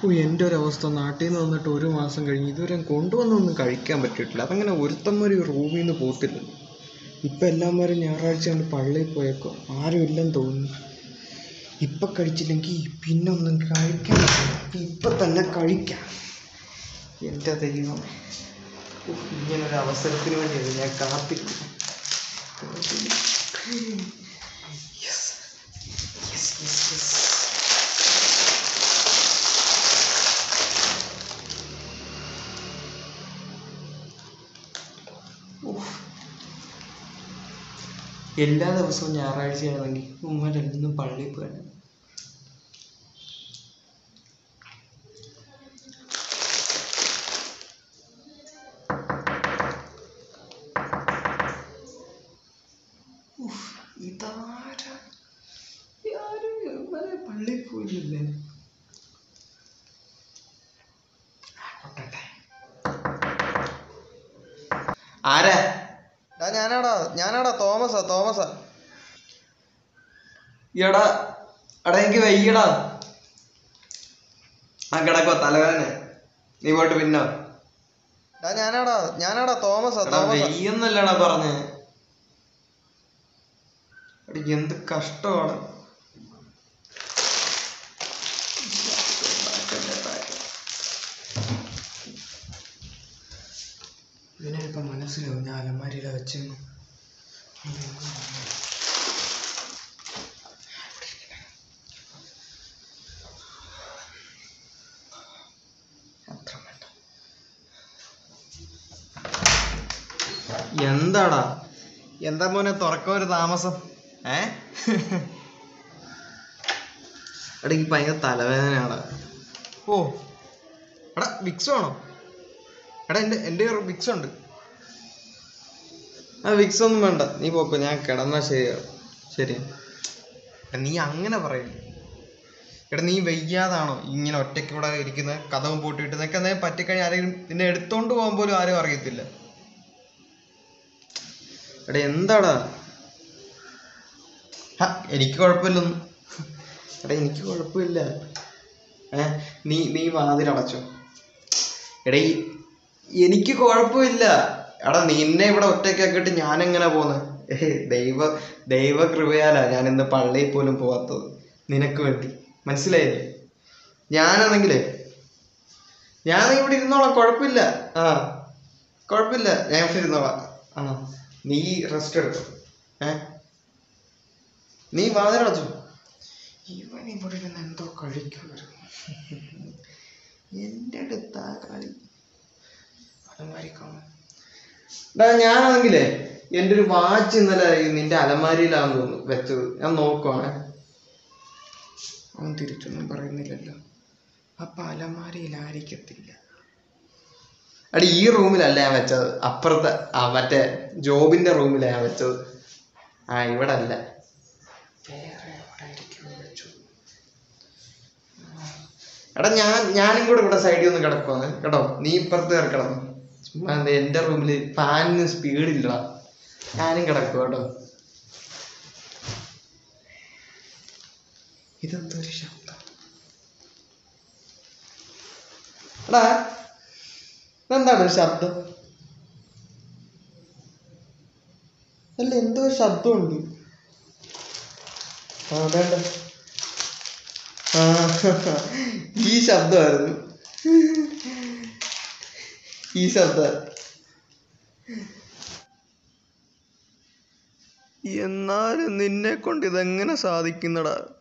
ഓ എൻ്റെ ഒരു അവസ്ഥ നാട്ടിൽ നിന്ന് വന്നിട്ട് ഒരു മാസം കഴിഞ്ഞ് ഇതുവരെ കൊണ്ടുവന്നൊന്നും കഴിക്കാൻ പറ്റിയിട്ടില്ല അതങ്ങനെ ഒരുത്തന്മാർ റൂമിൽ നിന്ന് പോകത്തില്ല ഇപ്പം എല്ലാവരും ഞായറാഴ്ച കൊണ്ട് പള്ളിയിൽ പോയേക്കോ ആരും ഇല്ലെന്ന് തോന്നുന്നു ഇപ്പം കഴിച്ചില്ലെങ്കിൽ പിന്നെ ഒന്നും കഴിക്കാൻ പറ്റില്ല ഇപ്പം തന്നെ കഴിക്കാം എൻ്റെ ദൈവം ഉഫ്, ഇങ്ങനൊരു അവസരത്തിന് വേണ്ടിയാണ് ഞാൻ കാത്തിരിക്കുന്നത് Yes. Yes, yes, yes. ഉഫ്. എല്ലാ ദിവസവും ഞായറാഴ്ചയാണെങ്കിൽ ഉമ്മരെന്നും പള്ളിയിൽ പോകാൻ ഇതാരാ ആരും ഇവരെ പള്ളിയിൽ പോയില്ലേ ആരാ ഡാ ഞാനാടാ ഞാനാടാ തോമസാ തോമസാ എടാ എടാ എനിക്ക് വയ്യടാ ആ കിടക്കോ തലവേദന നീ പോയിട്ട് പിന്നോ ഡാ ഞാനാടാ ഞാനാടാ തോമസാ എടാ തോമസാ വെയ്യെന്നല്ലടാ പറഞ്ഞ് എടാ എന്ത് കഷ്ടമാണ് ഇതിനിപ്പോ മനസ്സിലാവും ഞാൻ അലമാരിയില വെച്ചെന്ന് അത്ര വേണ്ട എന്താടാ എന്താ മോനെ തുറക്ക ഒരു താമസം ഏ എടാ എനിക്ക് ഭയങ്കര തലവേദനയാടാ ഓ എടാ വിക്സ് വേണോ എടാ എൻ്റെ എൻ്റെ വിക്സ് ഉണ്ട് ആ വിക്സ് ഒന്നും വേണ്ട നീ പോക്കോ ഞാൻ കിടന്നാ ശരിയാവും ശരി എടാ നീ അങ്ങനെ പറയില്ല എടാ നീ വയ്യാതാണോ ഇങ്ങനെ ഒറ്റയ്ക്ക് ഇവിടെ ഇരിക്കുന്നത് കഥവും പൂട്ടിയിട്ട് നിനക്ക് എന്തെങ്കിലും പറ്റിക്കഴിഞ്ഞാൽ ആരെങ്കിലും നിന്നെ എടുത്തോണ്ട് പോകാൻ പോലും ആരും അറിയത്തില്ല എടാ എന്താടാ ഹ, എനിക്ക് കുഴപ്പമില്ലൊന്നും എടാ എനിക്ക് കുഴപ്പമില്ല ഏ നീ നീ വാതിലടച്ചോ എടാ ഈ എനിക്ക് കുഴപ്പമില്ല എടാ നിന്നെ ഇവിടെ ഒറ്റയ്ക്കാക്കിയിട്ട് ഞാൻ എങ്ങനെ പോന്ന് ഏ ദൈവ ദൈവ കൃപയാലാ ഞാൻ ഇന്ന് പള്ളിയിൽ പോലും പോവാത്തത് നിനക്ക് വേണ്ടി മനസ്സിലായില്ലേ ഞാനാണെങ്കിലേ ഞാൻ ഇവിടെ ഇരുന്നോളാം കുഴപ്പമില്ല ആ കുഴപ്പമില്ല ഞാൻ ഇവിടെ ഇരുന്നോളാം ആ നീ റെസ്റ്റ് എടുക്കും ഏ നീ വാതിലടച്ചു ഇവൻ ഇവിടെ ഇരുന്ന് എന്തോ കഴിക്കുമായിരുന്നു എൻ്റെ അടുത്താ കളി അലമാരി കാണും ഡാ ഞാനാണെങ്കിലേ എൻ്റെ ഒരു വാച്ച് ഇന്നലെ ഈ നിന്റെ അലമാരിയിലാന്ന് തോന്നുന്നു വെച്ചത് ഞാൻ നോക്കുവാണേ അവൻ തിരിച്ചൊന്നും പറയുന്നില്ലല്ലോ അപ്പൊ അലമാരിയിലായിരിക്കത്തില്ല അടി ഈ റൂമിലല്ല ഞാൻ വെച്ചത് അപ്പുറത്തെ ആ മറ്റേ ജോബിന്റെ റൂമിലാണ് ഞാൻ വെച്ചത് ആ ഇവിടെ അല്ല വേറെ എവിടെയായിരിക്കും വെച്ചു എടാ ഞാൻ ഞാനും കൂടെ ഇവിടെ സൈഡിൽ ഒന്ന് കിടക്കുവാണ് കേട്ടോ നീ ഇപ്പുറത്ത് കയറി കിടന്നു ചുമ്മാ എന്താ എൻ്റെ റൂമിൽ ഫാനിന് സ്പീഡില്ലടാ ഞാനും കിടക്കും കേട്ടോ ഇതെന്തൊരു ശബ്ദം എടാ ഇതെന്താണ് ഒരു ശബ്ദം അല്ല എന്തോ ഒരു ശബ്ദമുണ്ട് ആ വേണ്ട ആ ഈ ശബ്ദമായിരുന്നു ഈ ശബ്ദം എന്നാലും നിന്നെ കൊണ്ട് ഇതെങ്ങനെ സാധിക്കുന്നടാ